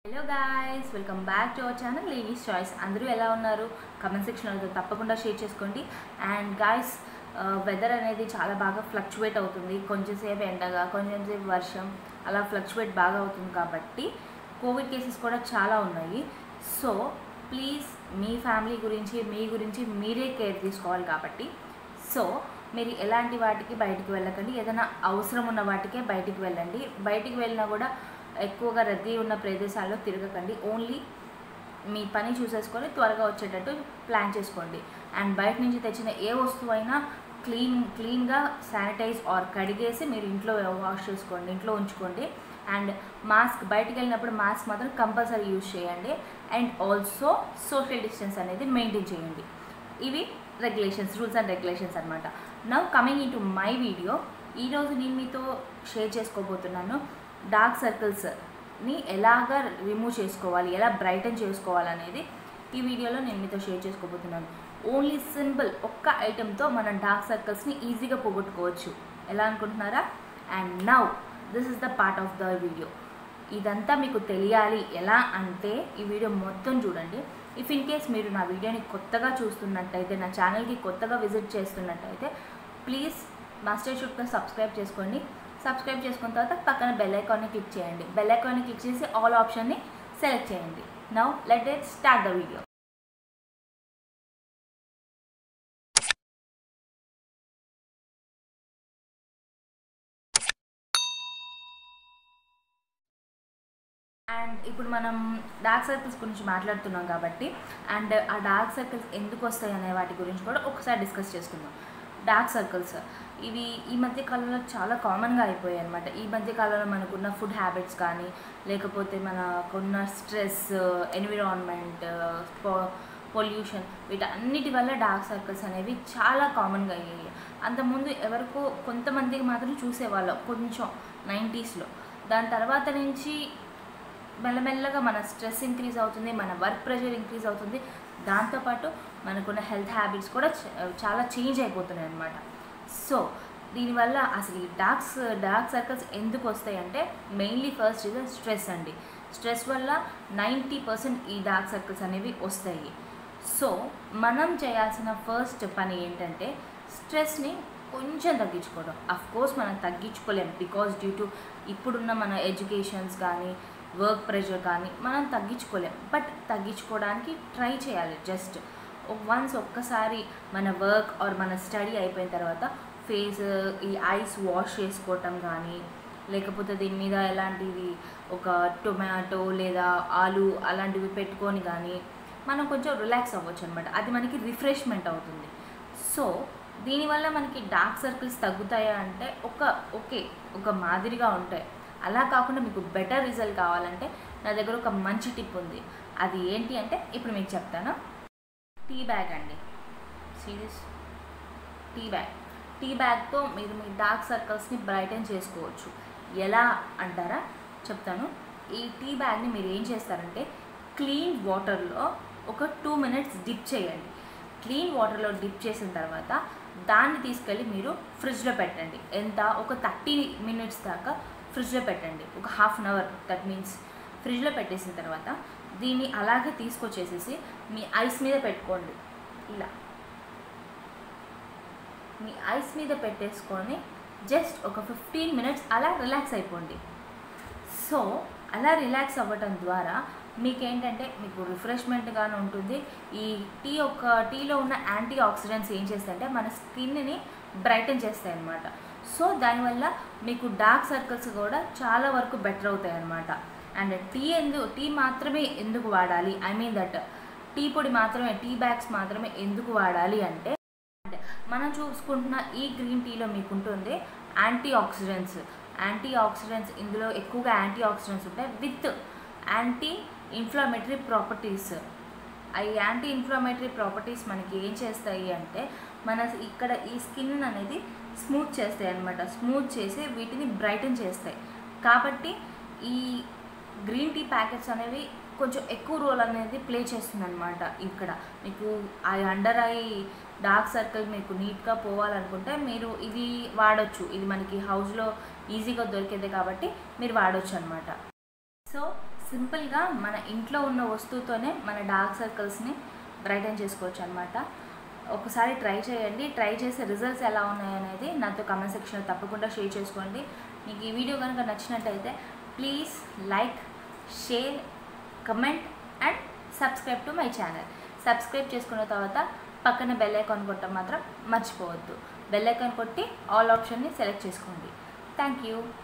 hello guys welcome back to our channel ladies choice అందరూ ఎలా ఉన్నారు కమెంట్ సెక్షన్లో తప్పకుండా షేర్ చేసుకోండి అండ్ గాయస్ వెదర్ అనేది చాలా బాగా ఫ్లక్చువేట్ అవుతుంది కొంచెంసేపు ఎండగా కొంచెంసేపు వర్షం అలా ఫ్లక్చువేట్ బాగా అవుతుంది కాబట్టి కోవిడ్ కేసెస్ కూడా చాలా ఉన్నాయి సో ప్లీజ్ మీ ఫ్యామిలీ గురించి మీ గురించి మీరే కేర్ తీసుకోవాలి కాబట్టి సో మీరు ఎలాంటి వాటికి బయటికి వెళ్ళకండి ఏదైనా అవసరం ఉన్న వాటికే బయటికి వెళ్ళండి బయటికి వెళ్ళినా కూడా ఎక్కువగా రద్దీ ఉన్న ప్రదేశాల్లో తిరగకండి ఓన్లీ మీ పని చూసేసుకొని త్వరగా వచ్చేటట్టు ప్లాన్ చేసుకోండి అండ్ బయట నుంచి తెచ్చిన ఏ వస్తువు అయినా క్లీన్ క్లీన్గా శానిటైజ్ ఆర్ కడిగేసి మీరు ఇంట్లో వాష్ చేసుకోండి ఇంట్లో ఉంచుకోండి అండ్ మాస్క్ బయటికి వెళ్ళినప్పుడు మాస్క్ మాత్రం కంపల్సరీ యూజ్ చేయండి అండ్ ఆల్సో సోషల్ డిస్టెన్స్ అనేది మెయింటైన్ చేయండి ఇవి రెగ్యులేషన్స్ రూల్స్ అండ్ రెగ్యులేషన్స్ అనమాట now coming in to my video ఈరోజు నేను మీతో షేర్ చేసుకోబోతున్నాను డార్క్ సర్కిల్స్ని ఎలాగ రిమూవ్ చేసుకోవాలి ఎలా బ్రైటన్ చేసుకోవాలనేది ఈ వీడియోలో నేను మీతో షేర్ చేసుకోబోతున్నాను ఓన్లీ సింపుల్ ఒక్క ఐటెంతో మనం డార్క్ సర్కిల్స్ని ఈజీగా పోగొట్టుకోవచ్చు ఎలా అనుకుంటున్నారా and now this is the part of the video ఇదంతా మీకు తెలియాలి ఎలా అంటే ఈ వీడియో మొత్తం చూడండి ఇఫ్ ఇన్ కేస్ మీరు నా వీడియోని కొత్తగా చూస్తున్నట్టయితే నా ఛానల్కి కొత్తగా విజిట్ చేస్తున్నట్టయితే ప్లీజ్ మాస్టర్ షూట్గా సబ్స్క్రైబ్ చేసుకోండి సబ్స్క్రైబ్ చేసుకున్న తర్వాత పక్కన బెల్ ఐకాన్ని క్లిక్ చేయండి బెల్ ఐకాన్ని క్లిక్ చేసి ఆల్ ఆప్షన్ని సెలెక్ట్ చేయండి now let it start the video and ఇప్పుడు మనం డార్క్ సర్కిల్స్ గురించి మాట్లాడుతున్నాం కాబట్టి అండ్ ఆ డార్క్ సర్కిల్స్ ఎందుకు వస్తాయి అనే వాటి గురించి కూడా ఒకసారి డిస్కస్ చేసుకుందాం డార్క్ సర్కిల్స్ ఇవి ఈ మధ్య కాలంలో చాలా కామన్గా అయిపోయాయి అనమాట ఈ మధ్య కాలంలో మనకున్న ఫుడ్ హ్యాబిట్స్ కానీ లేకపోతే మనకున్న స్ట్రెస్ ఎన్విరాన్మెంట్ పొల్యూషన్ వీటన్నిటి వల్ల డార్క్ సర్కిల్స్ అనేవి చాలా కామన్గా అయ్యాయి అంతకుముందు ఎవరికో కొంతమందికి మాత్రం చూసేవాళ్ళం కొంచెం నైంటీస్లో దాని తర్వాత నుంచి మెల్లమెల్లగా మన స్ట్రెస్ ఇంక్రీజ్ అవుతుంది మన వర్క్ ప్రెషర్ ఇంక్రీజ్ అవుతుంది దాంతోపాటు మనకున్న హెల్త్ హ్యాబిట్స్ కూడా చాలా చేంజ్ అయిపోతున్నాయి అనమాట సో దీనివల్ల అసలు ఈ డార్క్స్ డార్క్ సర్కిల్స్ ఎందుకు వస్తాయి అంటే మెయిన్లీ ఫస్ట్ ఇది స్ట్రెస్ అండి స్ట్రెస్ వల్ల నైంటీ పర్సెంట్ ఈ డార్క్ సర్కిల్స్ అనేవి వస్తాయి సో మనం చేయాల్సిన ఫస్ట్ పని ఏంటంటే స్ట్రెస్ని కొంచెం తగ్గించుకోవడం అఫ్ కోర్స్ మనం తగ్గించుకోలేం బికాస్ డ్యూ టు ఇప్పుడున్న మన ఎడ్యుకేషన్స్ కానీ వర్క్ ప్రెషర్ కానీ మనం తగ్గించుకోలేం బట్ తగ్గించుకోవడానికి ట్రై చేయాలి జస్ట్ వన్స్ ఒక్కసారి మన వర్క్ ఆర్ మన స్టడీ అయిపోయిన తర్వాత ఫేస్ ఈ ఐస్ వాష్ చేసుకోవటం కానీ లేకపోతే దీని మీద ఎలాంటివి ఒక టొమాటో లేదా ఆలు అలాంటివి పెట్టుకొని కానీ మనం కొంచెం రిలాక్స్ అవ్వచ్చు అనమాట అది మనకి రిఫ్రెష్మెంట్ అవుతుంది సో దీనివల్ల మనకి డార్క్ సర్కిల్స్ తగ్గుతాయా అంటే ఒక ఓకే ఒక మాదిరిగా ఉంటాయి అలా కాకుండా మీకు బెటర్ రిజల్ట్ కావాలంటే నా దగ్గర ఒక మంచి టిప్ ఉంది అది ఏంటి అంటే ఇప్పుడు మీకు చెప్తాను టీ బ్యాగ్ అండి సీరియస్ టీ బ్యాగ్ టీ బ్యాగ్తో మీరు మీ డార్క్ సర్కిల్స్ని బ్రైటన్ చేసుకోవచ్చు ఎలా అంటారా చెప్తాను ఈ టీ బ్యాగ్ని మీరు ఏం చేస్తారంటే క్లీన్ వాటర్లో ఒక టూ మినిట్స్ డిప్ చేయండి క్లీన్ వాటర్లో డిప్ చేసిన తర్వాత దాన్ని తీసుకెళ్ళి మీరు ఫ్రిడ్జ్లో పెట్టండి ఎంత ఒక థర్టీ మినిట్స్ దాకా ఫ్రిడ్జ్లో పెట్టండి ఒక half an hour that means ఫ్రిడ్జ్లో పెట్టేసిన తర్వాత దీన్ని అలాగే తీసుకొచ్చేసేసి మీ ఐస్ మీద పెట్టుకోండి ఇలా మీ ఐస్ మీద పెట్టేసుకొని జస్ట్ ఒక ఫిఫ్టీన్ మినిట్స్ అలా రిలాక్స్ అయిపోండి సో అలా రిలాక్స్ అవ్వటం ద్వారా మీకేంటంటే మీకు రిఫ్రెష్మెంట్గానే ఉంటుంది ఈ టీ ఒక టీలో ఉన్న యాంటీ ఆక్సిడెంట్స్ ఏం చేస్తాయంటే మన స్కిన్ని బ్రైటన్ చేస్తాయి అన్నమాట సో దానివల్ల మీకు డార్క్ సర్కిల్స్ కూడా చాలా వరకు బెటర్ అవుతాయి అన్నమాట అండ్ టీ ఎందుకు టీ మాత్రమే ఎందుకు వాడాలి ఐ మీన్ దట్ టీ పొడి మాత్రమే టీ బ్యాగ్స్ మాత్రమే ఎందుకు వాడాలి అంటే మనం చూసుకుంటున్న ఈ గ్రీన్ టీలో మీకు ఉంటుంది యాంటీ ఆక్సిడెంట్స్ యాంటీ ఆక్సిడెంట్స్ ఇందులో ఎక్కువగా యాంటీ ఆక్సిడెంట్స్ ఉంటాయి విత్ యాంటీ ఇన్ఫ్లమేటరీ ప్రాపర్టీస్ ఈ యాంటీ ఇన్ఫ్లమేటరీ ప్రాపర్టీస్ మనకి ఏం చేస్తాయి అంటే మన ఇక్కడ ఈ స్కిన్ అనేది స్మూత్ చేస్తాయి అనమాట స్మూత్ చేసి వీటిని బ్రైటన్ చేస్తాయి కాబట్టి ఈ గ్రీన్ టీ ప్యాకెట్స్ అనేవి కొంచెం ఎక్కువ రోల్ అనేది ప్లే చేస్తుంది అనమాట ఇక్కడ మీకు ఆ అండర్ ఐ డార్క్ సర్కిల్ మీకు నీట్గా పోవాలనుకుంటే మీరు ఇది వాడచ్చు ఇది మనకి హౌస్లో ఈజీగా దొరికేదే కాబట్టి మీరు వాడచ్చు అనమాట సో సింపుల్గా మన ఇంట్లో ఉన్న వస్తువుతోనే మన డార్క్ సర్కిల్స్ని బ్రైటన్ చేసుకోవచ్చు అనమాట ఒకసారి ట్రై చేయండి ట్రై చేసే రిజల్ట్స్ ఎలా ఉన్నాయి అనేది నాతో కమెంట్ సెక్షన్లో తప్పకుండా షేర్ చేసుకోండి మీకు ఈ వీడియో కనుక నచ్చినట్టయితే please like share comment and subscribe to my channel subscribe చేసుకున్న తర్వాత పక్కన బెల్ ఐకాన్ కొట్టడం మాత్రం మర్చిపోవద్దు బెల్ ఐకాన్ కొట్టి ఆల్ ఆప్షన్ని సెలెక్ట్ చేసుకోండి థ్యాంక్ యూ